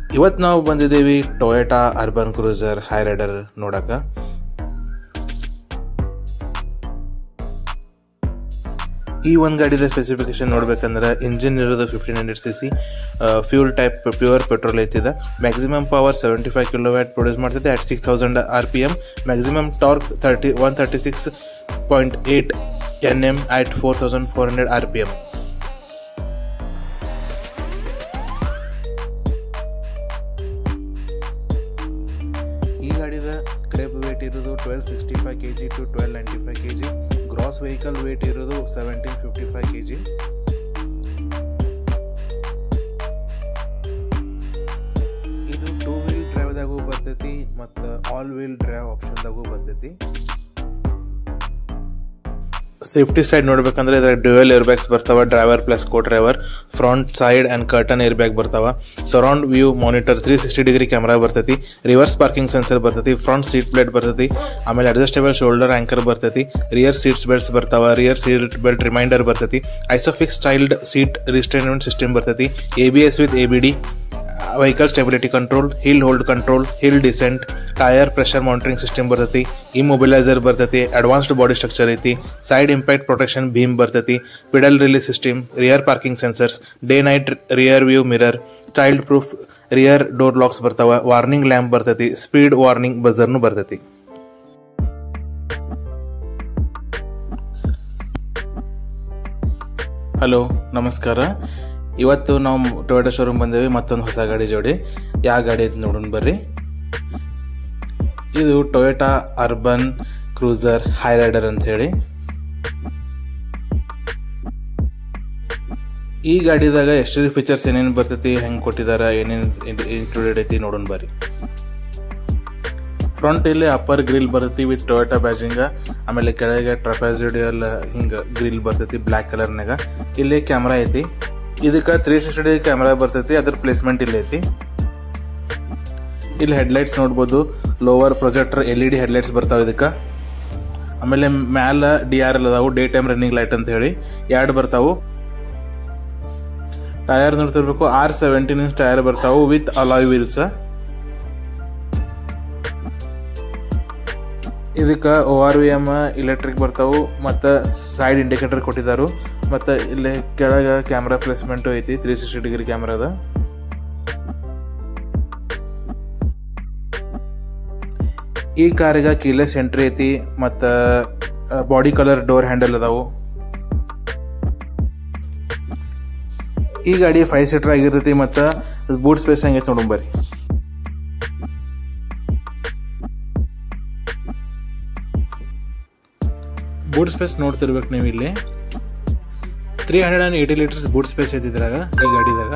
ಇವತ್ತು ನಾವು ಬಂದಿದ್ದೀವಿ Toyota urban cruiser Hyryder ನೋಡಕ ಈ ಒಂದು ಗಾಡಿದ ಸ್ಪೆಸಿಫಿಕೇಶನ್ ನೋಡ್ಬೇಕಂದ್ರೆ ಇಂಜಿನ್ ಇರೋದು fifteen hundred C C fuel type pure petrol ಐತಿದೆ maximum power seventy five kilowatt produce ಮಾಡ್ತೈತೆ at six thousand R P M maximum torque thirty one thirty six point eight N M at four thousand four hundred R P M ಈ ಗಾಡಿದ kerb weight ಇರೋದು twelve sixty five K G to twelve ninety five K G gross vehicle weight ಇರೋದು seventeen fifty five K G ಇದು two wheel ಡ್ರೈವ್ದಾಗೂ ಬರ್ತೈತಿ ಮತ್ತು all wheel drive ಆಪ್ಷನ್ದಾಗೂ ಬರ್ತೈತಿ safety side ನೋಡ್ಬೇಕಂದ್ರೆ ಇದ್ರಾಗ ಡ್ಯುವೆಲ್ ಏರ್ ಬ್ಯಾಗ್ಸ್ ಬರ್ತಾವ driver plus co driver front side and curtain air bag ಬರ್ತಾವ surround view monitor three sixty degree camera ಬರ್ತೈತಿ ರಿವರ್ಸ್ ಪಾರ್ಕಿಂಗ್ ಸೆನ್ಸರ್ ಬರ್ತೈತಿ ಫ್ರಂಟ್ ಸೀಟ್ ಪ್ಲೇಟ್ ಬರ್ತೈತಿ ಆಮೇಲೆ adjustable shoulder anchor ಬರ್ತೈತಿ rear seats belts ಬರ್ತಾವ rear seat belt reminder ಬರ್ತೈತಿ ISOFIX styled seat restraint system ಬರ್ತೈತಿ A B S with E B D vehicle stability control hill hold control hill decent tyre pressure monitoring system ಬರ್ತೈತಿ immobiliser ಬರ್ತೈತಿ advanced body structure ಐತಿ side impact protection beam ಬರ್ತೈತಿ pedal release system rear parking sensors day night rear view mirror child proof rear door locks ಬರ್ತಾವ warning lamp ಬರ್ತೈತಿ speed warning ಬಜರ್ನು ಬರ್ತೈತಿ hello ನಮಸ್ಕಾರ ಇವತ್ತು ನಾವು ಟೊಯೋಟಾ ಶೋರೂಮ್ ಬಂದೇವಿ ಮತ್ತೊಂದು ಹೊಸ ಗಾಡಿ ಜೋಡಿ ಯಾವ ಗಾಡಿ ಐತಿ ನೋಡೋಣ ಬರ್ರಿ ಇದು Toyota urban cruiser Hyryder ಅಂತ ಹೇಳಿ ಈ ಗಾಡಿದಾಗ ಎಷ್ಟರಿ ಫೀಚರ್ಸ್ ಏನೇನು ಬರ್ತೈತಿ ಹೆಂಗೆ ಕೊಟ್ಟಿದಾರ ಏನೇನು ಇನ್ಕ್ಲೂಡೆಡ್ ಐತಿ ನೋಡೋಣ ಬರ್ರಿ ಫ್ರಂಟ್ ಇಲ್ಲಿ ಅಪ್ಪರ್ ಗ್ರಿಲ್ ಬರ್ತೈತಿ ವಿತ್ ಟೊಯೋಟಾ ಬ್ಯಾಜಿಂಗ ಆಮೇಲೆ ಕೆಳಗೆ ಟ್ರಪಾಸಿಡಿಯಲ್ ಹಿಂಗ ಗ್ರಿಲ್ ಬರ್ತೈತಿ ಬ್ಲ್ಯಾಕ್ ಕಲರ್ನಾಗ ಇಲ್ಲಿ ಕ್ಯಾಮ್ರಾ ಐತಿ ಇದಕ್ಕೆ ತ್ರೀ ಸಿಕ್ಸ್ಟಿ ಡಿಗ್ರಿ ಕ್ಯಾಮ್ರಾ ಬರ್ತೈತಿ ಅದ್ರ ಪ್ಲೇಸ್ಮೆಂಟ್ ಇಲ್ಲಿ ಐತಿ ಇಲ್ಲಿ ಹೆಡ್ಲೈಟ್ಸ್ ನೋಡ್ಬೋದು lower projector L E D headlights ಬರ್ತಾವ ಇದಕ್ಕೆ ಆಮೇಲೆ ಮ್ಯಾಲ ಡಿ ಆರ್ ಎಲ್ ಅದಾವು ಡೇ ಟೈಮ್ ರನ್ನಿಂಗ್ ಲೈಟ್ ಅಂತ ಹೇಳಿ ಎರಡು ಬರ್ತಾವು ಟೈರ್ ನೋಡ್ತಿರ್ಬೇಕು ಆರ್ ಸೆವೆಂಟೀನ್ ಇಂಚ್ ಟೈರ್ ಬರ್ತಾವು ವಿತ್ ಅಲಾಯ್ ವೀಲ್ಸ್ ಇದಕ್ಕೆ O R V M electric ಬರ್ತಾವು ಮತ್ತು ಸೈಡ್ ಇಂಡಿಕೇಟರ್ ಕೊಟ್ಟಿದ್ದಾರೆ ಮತ್ತು ಇಲ್ಲಿ ಕೆಳಗೆ ಕ್ಯಾಮ್ರಾ ಪ್ಲೇಸ್ಮೆಂಟು ಐತಿ ತ್ರೀ ಸಿಕ್ಸ್ಟಿ ಡಿಗ್ರಿ ಕ್ಯಾಮ್ರಾದ ಈ ಕಾರಿಗೆ ಕೀಲೆಸ್ ಎಂಟ್ರಿ ಐತಿ ಮತ್ತು ಬಾಡಿ ಕಲರ್ ಡೋರ್ ಹ್ಯಾಂಡಲ್ ಅದಾವು ಈ ಗಾಡಿ ಫೈವ್ ಸೀಟರ್ ಆಗಿರ್ತೈತಿ ಮತ್ತು ಬೂಟ್ ಸ್ಪೇಸ್ ಹೆಂಗೈತಿ ನೋಡೋಣ ಬರ್ರಿ ಬೂಟ್ ಸ್ಪೇಸ್ ನೋಡ್ತಿರ್ಬೇಕು ನೀವು ಇಲ್ಲಿ three hundred and eighty litres boot space ಐತಿ ಇದ್ರಾಗ ಈ ಗಾಡಿದಾಗ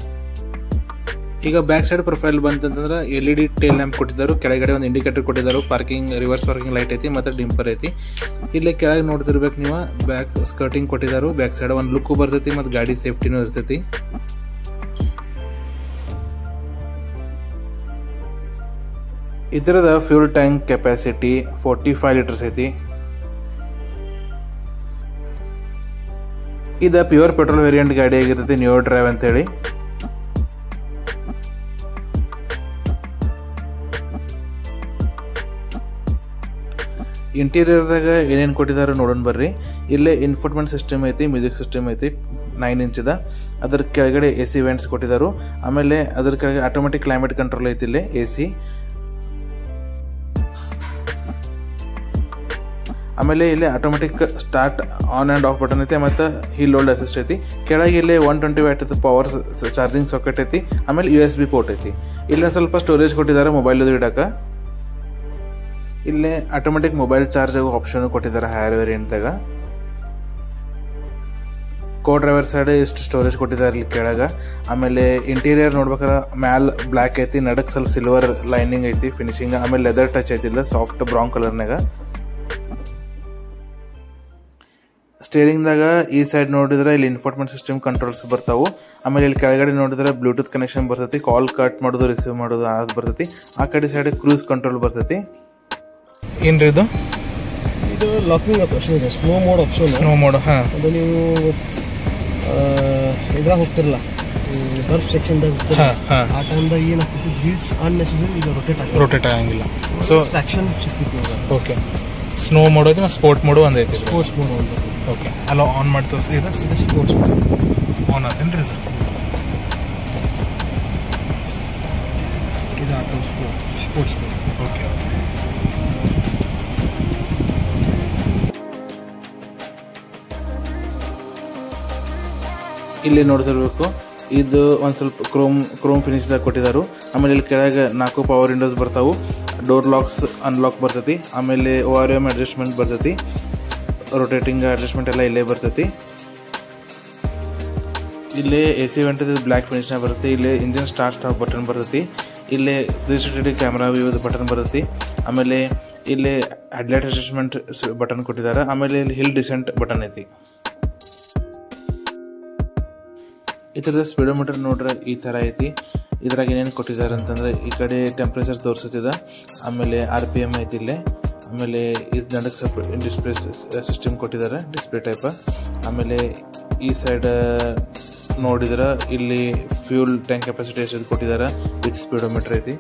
ಈಗ ಬ್ಯಾಕ್ ಸೈಡ್ ಪ್ರೊಫೈಲ್ ಬಂತಂತಂದ್ರೆ L E D tail lamp ಕೊಟ್ಟಿದ್ದಾರೆ ಕೆಳಗಡೆ ಒಂದು ಇಂಡಿಕೇಟರ್ ಕೊಟ್ಟಿದ್ದಾರೆ ಪಾರ್ಕಿಂಗ್ ರಿವರ್ಸ್ ಪಾರ್ಕಿಂಗ್ ಲೈಟ್ ಐತಿ ಮತ್ತು ಡಿಂಪರ್ ಐತಿ ಇಲ್ಲಿ ಕೆಳಗೆ ನೋಡ್ತಿರ್ಬೇಕು ನೀವು ಬ್ಯಾಕ್ ಸ್ಕರ್ಟಿಂಗ್ ಕೊಟ್ಟಿದ್ದಾರೆ ಬ್ಯಾಕ್ ಸೈಡ್ ಒಂದು ಲುಕ್ ಬರ್ತೈತಿ ಮತ್ತು ಗಾಡಿ ಸೇಫ್ಟಿನೂ ಇರ್ತೈತಿ ಇದರದ fuel tank capacity forty five litres ಐತಿ ಇದು ಪ್ಯೂರ್ ಪೆಟ್ರೋಲ್ ವೇರಿಯಂಟ್ ಗಾಡಿ ಆಗಿರ್ತೈತಿ ನ್ಯೂ ಡ್ರೈವ್ ಅಂತೇಳಿ ಇಂಟೀರಿಯರ್ದಾಗ ಏನೇನು ಕೊಟ್ಟಿದ್ದಾರೆ ನೋಡೋಣ ಬರ್ರಿ ಇಲ್ಲೇ ಇನ್ಫೋಟ್ಮೆಂಟ್ ಸಿಸ್ಟಮ್ ಐತಿ ಮ್ಯೂಸಿಕ್ ಸಿಸ್ಟಮ್ ಐತಿ ನೈನ್ ಇಂಚಿದ ಅದ್ರ ಕೆಳಗಡೆ ಎ ಸಿ ವೆಂಟ್ಸ್ ಕೊಟ್ಟಿದ್ದಾರೆ ಆಮೇಲೆ ಅದ್ರ ಕೆಳಗೆ ಆಟೋಮೆಟಿಕ್ ಕ್ಲೈಮೇಟ್ ಕಂಟ್ರೋಲ್ ಐತಿ ಇಲ್ಲಿ ಎ ಸಿ ಆಮೇಲೆ ಇಲ್ಲಿ automatic start on and off button ಐತಿ ಮತ್ತು ಹಿಲ್ ಹೋಲ್ಡ್ ಅಸಿಸ್ಟ್ ಐತಿ ಕೆಳಗೆ ಇಲ್ಲಿ one twenty watt power charging socket ಐತಿ ಆಮೇಲೆ ಯು ಎಸ್ ಬಿ ಪೋರ್ಟ್ ಐತಿ ಇಲ್ಲಿ ಸ್ವಲ್ಪ ಸ್ಟೋರೇಜ್ ಕೊಟ್ಟಿದ್ದಾರೆ ಮೊಬೈಲ್ ಇಡಕ್ಕೆ ಇಲ್ಲಿ ಆಟೋಮೆಟಿಕ್ ಮೊಬೈಲ್ ಚಾರ್ಜ್ ಆಗೋ ಆಪ್ಷನ್ ಕೊಟ್ಟಿದ್ದಾರೆ ಹೈಯರ್ ವೇರಿಯಂಟ್ದಾಗ ಕೋ ಡ್ರೈವರ್ ಸೈಡ್ ಇಷ್ಟು ಸ್ಟೋರೇಜ್ ಕೊಟ್ಟಿದ್ದಾರೆ ಇಲ್ಲಿ ಕೆಳಗೆ ಆಮೇಲೆ ಇಂಟೀರಿಯರ್ ನೋಡ್ಬೇಕಾದ್ರೆ ಮ್ಯಾಲ್ ಬ್ಲ್ಯಾಕ್ ಐತಿ ನಡಕ್ ಸ್ವಲ್ಪ ಸಿಲ್ವರ್ ಲೈನಿಂಗ್ ಐತಿ ಫಿನಿಶಿಂಗ್ ಆಮೇಲೆ ಲೆದರ್ ಟಚ್ ಐತಿಲ್ಲ ಸಾಫ್ಟ್ ಬ್ರೌನ್ ಕಲರ್ನಾಗ ಸ್ಟೇರಿಂಗ್ದಾಗ ಈ ಸೈಡ್ ನೋಡಿದ್ರೆ ಇಲ್ಲಿ ಇನ್ಫೋರ್ಟ್ಮೆಂಟ್ ಸಿಸ್ಟಮ್ ಕಂಟ್ರೋಲ್ಸ್ ಬರ್ತಾವು ಆಮೇಲೆ ಇಲ್ಲಿ ಕೆಳಗಡೆ ನೋಡಿದ್ರೆ ಬ್ಲೂಟೂತ್ ಕನೆಕ್ಷನ್ ಬರ್ತೈತಿ ಕಾಲ್ ಕಟ್ ಮಾಡೋದು ರಿಸೀವ್ ಮಾಡೋದು ಅದು ಬರ್ತೈತಿ ಆ ಕಡೆ ಸೈಡ್ ಕ್ರೂಸ್ ಕಂಟ್ರೋಲ್ ಬರ್ತೈತಿ ಏನ್ರಿ ಇದು ಇದು ಲಾಕಿಂಗ್ ಆಪ್ಷನ್ ಇದೆ snow mode option snow mode ಹಾಂ ಅದು ನೀವು ಇದ್ರಾಗ ಹೋಗ್ತಿರಲ್ಲ ಬರ್ಫ್ ಸೆಕ್ಷನ್ದಾಗ ಹಾ, ಹಾ. ಆ ಟೈಮ್ದಾಗ ಏನಾಗ್ತೈತಿ ವೀಲ್ಸ್ ಅನ್ನೆಸರಿ ಈಗ ರೊಟೇಟ್ ಆಗ್ತದೆ ರೊಟೇಟ್ ಆಗಂಗಿಲ್ಲ ಸೊ ಟ್ರಾಕ್ಷನ್ ಸಿಗ್ತೈತಿ ಇವಾಗ ಓಕೆ ಸ್ನೋ ಮಾಡೋದು ಸ್ಪೋರ್ಟ್ ಮೋಡು ಒಂದು ಐತಿ ಸ್ಪೋರ್ಟ್ಸ್ ಮೋಡ್ ಒಂದು ಓಕೆ ಅಲ್ಲ ಆನ್ ಮಾಡಿ ತೋರಿಸಿ ಇದು ಇದು ಸ್ಪೋರ್ಟ್ಸ್ ಮೋಡ್ ಆನ್ ಆತೇನ್ರಿ ಇದು ಇದು auto sport sports mode okay ಇಲ್ಲಿ ನೋಡ್ತಿರ್ಬೇಕು ಇದು ಒಂದು ಸ್ವಲ್ಪ ಕ್ರೋಮ್ ಕ್ರೋಮ್ ಫಿನಿಶ್ದಾಗ ಕೊಟ್ಟಿದ್ದಾರೆ ಆಮೇಲೆ ಇಲ್ಲಿ ಕೆಳಗೆ ನಾಲ್ಕು ಪವರ್ ವಿಂಡೋಸ್ ಬರ್ತಾವು ಡೋರ್ ಲಾಕ್ಸ್ ಅನ್ಲಾಕ್ ಬರ್ತೈತಿ ಆಮೇಲೆ ಓ ಆರ್ ಎಮ್ ಅಡ್ಜಸ್ಟ್ಮೆಂಟ್ ಬರ್ತೈತಿ ರೊಟೇಟಿಂಗ್ ಅಡ್ಜಸ್ಟ್ಮೆಂಟ್ ಎಲ್ಲ ಇಲ್ಲೇ ಬರ್ತೈತಿ ಇಲ್ಲಿ ಎ ಸಿ ವೆಂಟದ ಬ್ಲ್ಯಾಕ್ ಫಿನಿಶ್ನ ಬರುತ್ತೆ ಇಲ್ಲಿ ಇಂಜಿನ್ ಸ್ಟಾರ್ಟ್ ಸ್ಟಾಪ್ ಬಟನ್ ಬರ್ತೈತಿ ಇಲ್ಲಿ ತ್ರೀ ಸಿಕ್ಸ್ಟಿ ಡಿ ಕ್ಯಾಮ್ರಾ ವ್ಯೂದ ಬಟನ್ ಬರ್ತೈತಿ ಆಮೇಲೆ ಇಲ್ಲಿ ಹೆಡ್ಲೈಟ್ ಅಡ್ಜಸ್ಟ್ಮೆಂಟ್ ಬಟನ್ ಕೊಟ್ಟಿದ್ದಾರೆ ಆಮೇಲೆ ಇಲ್ಲಿ ಹಿಲ್ ಡಿಸೆಂಟ್ ಬಟನ್ ಐತಿ ಇದರದ ಸ್ಪೀಡೋಮೀಟರ್ ನೋಡ್ರೆ ಈ ಥರ ಐತಿ ಇದ್ರಾಗ ಏನೇನು ಕೊಟ್ಟಿದ್ದಾರೆ ಅಂತಂದ್ರೆ ಈ ಕಡೆ ಟೆಂಪ್ರೇಚರ್ ತೋರಿಸುತ್ತಿದೆ ಆಮೇಲೆ ಆರ್ ಪಿ ಎಮ್ ಐತಿ ಇಲ್ಲೇ ಆಮೇಲೆ ಇದು ನಡಕ್ ಸ್ವಲ್ಪ ಡಿಸ್ಪ್ಲೇ ಸಿಸ್ಟಮ್ ಕೊಟ್ಟಿದ್ದಾರೆ ಡಿಸ್ಪ್ಲೇ ಟೈಪ್ ಆಮೇಲೆ ಈ ಸೈಡ್ ನೋಡಿದ್ರೆ ಇಲ್ಲಿ ಫ್ಯೂಲ್ ಟ್ಯಾಂಕ್ ಕೆಪಾಸಿಟಿ ಎಷ್ಟು ಕೊಟ್ಟಿದ್ದಾರೆ ವಿತ್ ಸ್ಪೀಡೋಮೀಟರ್ ಐತಿ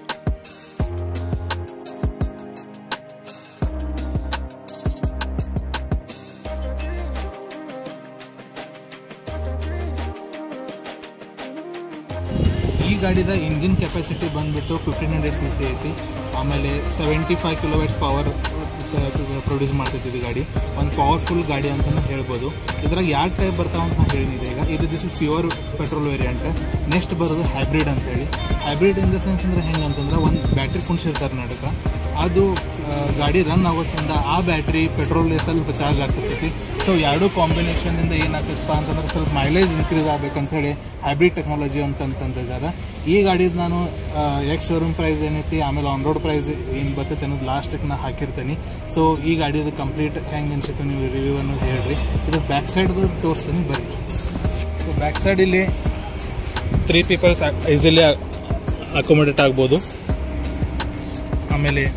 ಈ ಗಾಡಿದ ಇಂಜಿನ್ ಕೆಪಾಸಿಟಿ ಬಂದ್ಬಿಟ್ಟು ಫಿಫ್ಟೀನ್ ಹಂಡ್ರೆಡ್ ಸಿ ಸಿ ಐತಿ ಆಮೇಲೆ seventy five kilometres power produce ಮಾಡ್ತೈತಿ ಇದು ಗಾಡಿ ಒಂದು ಪವರ್ಫುಲ್ ಗಾಡಿ ಅಂತಲೇ ಹೇಳ್ಬೋದು ಇದ್ರಾಗ ಯಾವ ಟೈಪ್ ಬರ್ತಾವ ಅಂತ ಹೇಳಿದೆ ಈಗ ಇದು this is pure petrol variant next ಬರೋದು ಹೈಬ್ರಿಡ್ ಅಂತೇಳಿ ಹೈಬ್ರಿಡ್ ಇನ್ ದ ಸೆನ್ಸ್ ಅಂದ್ರೆ ಹೆಂಗೆ ಅಂತಂದ್ರೆ ಒಂದು ಬ್ಯಾಟ್ರಿ ಕುಣಿಸಿರ್ತಾರೆ ನಡುಕ ಅದು ಆ, ಗಾಡಿ ರನ್ ಆಗೋದ್ರಿಂದ ಆ ಬ್ಯಾಟ್ರಿ ಪೆಟ್ರೋಲ್ ಸ್ವಲ್ಪ ಚಾರ್ಜ್ ಆಗ್ತಿರ್ತೈತಿ ಸೊ ಎರಡು ಕಾಂಬಿನೇಷನಿಂದ ಏನಾಗ್ತೈತಪ್ಪ ಅಂತಂದ್ರೆ ಸ್ವಲ್ಪ ಮೈಲೇಜ್ ಇನ್ಕ್ರೀಸ್ ಆಗ್ಬೇಕಂತ ಹೇಳಿ ಹೈಬ್ರಿಡ್ ಟೆಕ್ನಾಲಜಿ ಅಂತಂತಂದಿದ್ದಾರೆ ಈ ಗಾಡಿದು ನಾನು ಎಕ್ಸ್ ಶೋರೂಮ್ ಪ್ರೈಸ್ ಏನೈತಿ ಆಮೇಲೆ ಆನ್ ರೋಡ್ ಪ್ರೈಸ್ ಏನು ಬರ್ತೈತೆ ಅನ್ನೋದು ಲಾಸ್ಟಿಗೆ ನಾ ಹಾಕಿರ್ತೀನಿ ಸೊ ಈ ಗಾಡಿದು ಕಂಪ್ಲೀಟ್ ಹೆಂಗೆ ಅನ್ಸುತ್ತೆ ನೀವು ರಿವ್ಯೂ ಅನ್ನೋದು ಹೇಳ್ರಿ ಇದು ಬ್ಯಾಕ್ ಸೈಡ್ದು ತೋರಿಸ್ತೀನಿ ಬರ್ರಿ ಸೊ ಬ್ಯಾಕ್ ಸೈಡ್ ಇಲ್ಲಿ ತ್ರೀ ಪೀಪಲ್ಸ್ ಈಸಿಲಿ ಅಕೊಮಡೇಟ್ ಆಗ್ಬೋದು ಆಮೇಲೆ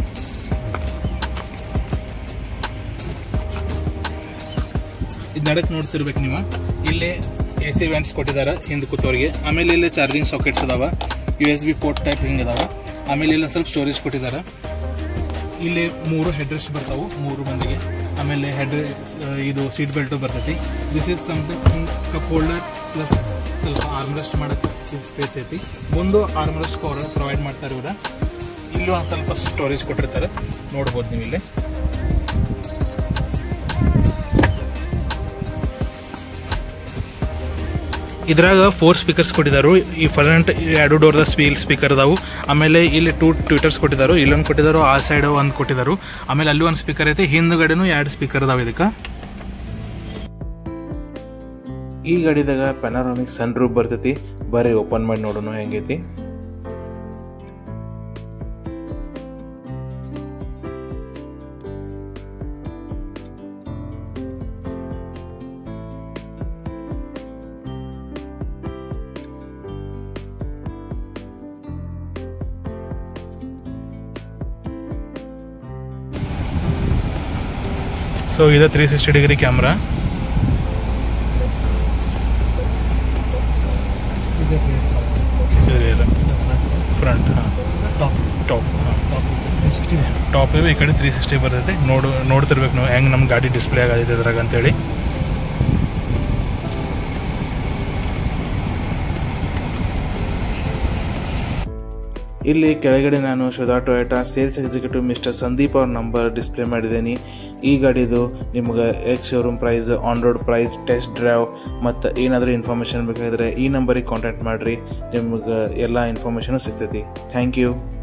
ಇದು ನಡಕ್ ನೋಡ್ತಿರ್ಬೇಕು ನೀವು ಇಲ್ಲಿ ಎ ಸಿ ವೆಂಟ್ಸ್ ಕೊಟ್ಟಿದ್ದಾರೆ ಹಿಂದೆ ಕೂತವ್ರಿಗೆ ಆಮೇಲೆ ಇಲ್ಲಿ ಚಾರ್ಜಿಂಗ್ ಸಾಕೆಟ್ಸ್ ಅದಾವ U S B port type ಹಿಂಗೆ ಅದಾವ ಆಮೇಲೆ ಇಲ್ಲಿ ಸ್ವಲ್ಪ ಸ್ಟೋರೇಜ್ ಕೊಟ್ಟಿದ್ದಾರೆ ಇಲ್ಲಿ ಮೂರು ಹೆಡ್ ರೆಸ್ಟ್ ಬರ್ತಾವು ಮೂರು ಮಂದಿಗೆ ಆಮೇಲೆ ಹೆಡ್ ಇದು ಸೀಟ್ ಬೆಲ್ಟು ಬರ್ತೈತಿ this is something cup holder plus ಸ್ವಲ್ಪ ಆರ್ಮ್ರೆಸ್ಟ್ ಮಾಡಕ್ಕೆ ಸ್ಪೇಸ್ ಐತಿ ಒಂದು ಆರ್ಮ್ರೆಸ್ಟ್ ಕವರ್ ಪ್ರೊವೈಡ್ ಮಾಡ್ತಾರೆ ಇವ್ರ ಇಲ್ಲಿ ಒಂದು ಸ್ವಲ್ಪ ಸ್ಟೋರೇಜ್ ಕೊಟ್ಟಿರ್ತಾರೆ ನೋಡ್ಬೋದು ನೀವು ಇಲ್ಲಿ ಇದ್ರಾಗ ಫೋರ್ ಸ್ಪೀಕರ್ಸ್ ಕೊಟ್ಟಿದ್ದಾರೆ ಈ ಫ್ರಂಟ್ ಎರಡು ಡೋರ್ದ ಸ್ಪೀಲ್ ಸ್ಪೀಕರ್ ಅದಾವು ಆಮೇಲೆ ಇಲ್ಲಿ ಟೂ ಟ್ವಿಟರ್ಸ್ ಕೊಟ್ಟಿದ್ದಾರೆ ಇಲ್ಲೊಂದು ಕೊಟ್ಟಿದ್ದಾರೆ ಆ ಸೈಡ್ ಒಂದು ಕೊಟ್ಟಿದ್ದಾರೆ ಆಮೇಲೆ ಅಲ್ಲಿ ಒಂದು ಸ್ಪೀಕರ್ ಐತಿ ಹಿಂದ್ಗಡೆನೂ ಎರಡು ಸ್ಪೀಕರ್ ಅದಾವ ಇದಕ್ಕೆ ಈ ಗಾಡಿದಾಗ ಪೆನಾರಾಮಿಕ್ ಸನ್ ರೂಪ್ ಬರ್ತೈತಿ ಬರ್ರಿ ಓಪನ್ ಮಾಡಿ ನೋಡೋಣ ಹೆಂಗೈತಿ ಸೊ ಇದು ತ್ರೀ ಸಿಕ್ಸ್ಟಿ ಡಿಗ್ರಿ ಕ್ಯಾಮ್ರಾ ಇದೆ ಫ್ರಂಟ್ ಹಾಂ ಟಾಪ್ ಟಾಪ್ ಹಾಂ ಟಾಪ್ ಸಿಕ್ಸ್ಟಿ ಟಾಪ್ ಇವೆ ಈ ಕಡೆ ತ್ರೀ ಸಿಕ್ಸ್ಟಿ ಬರ್ತೈತೆ ನೋಡು ನೋಡ್ತಿರ್ಬೇಕು ನೀವು ಹೆಂಗೆ ನಮ್ಮ ಗಾಡಿ ಡಿಸ್ಪ್ಲೇ ಆಗೈತೆ ಇದ್ರಾಗ ಅಂತೇಳಿ ಇಲ್ಲಿ ಕೆಳಗಡೆ ನಾನು ಶುಧಾ Toyota sales executive mister Sandeep ಅವ್ರ ನಂಬರ್ ಡಿಸ್ಪ್ಲೇ ಮಾಡಿದ್ದೀನಿ ಈ ಗಾಡಿದು ನಿಮ್ಗೆ ex showroom price on road price test drive ಮತ್ತು ಏನಾದರೂ ಇನ್ಫಾರ್ಮೇಷನ್ ಬೇಕಾಗಿದ್ರೆ ಈ ನಂಬರಿಗೆ ಕಾಂಟ್ಯಾಕ್ಟ್ ಮಾಡಿರಿ ನಿಮ್ಗೆ ಎಲ್ಲ ಇನ್ಫಾರ್ಮೇಷನು ಸಿಗ್ತೈತಿ ಥ್ಯಾಂಕ್ ಯು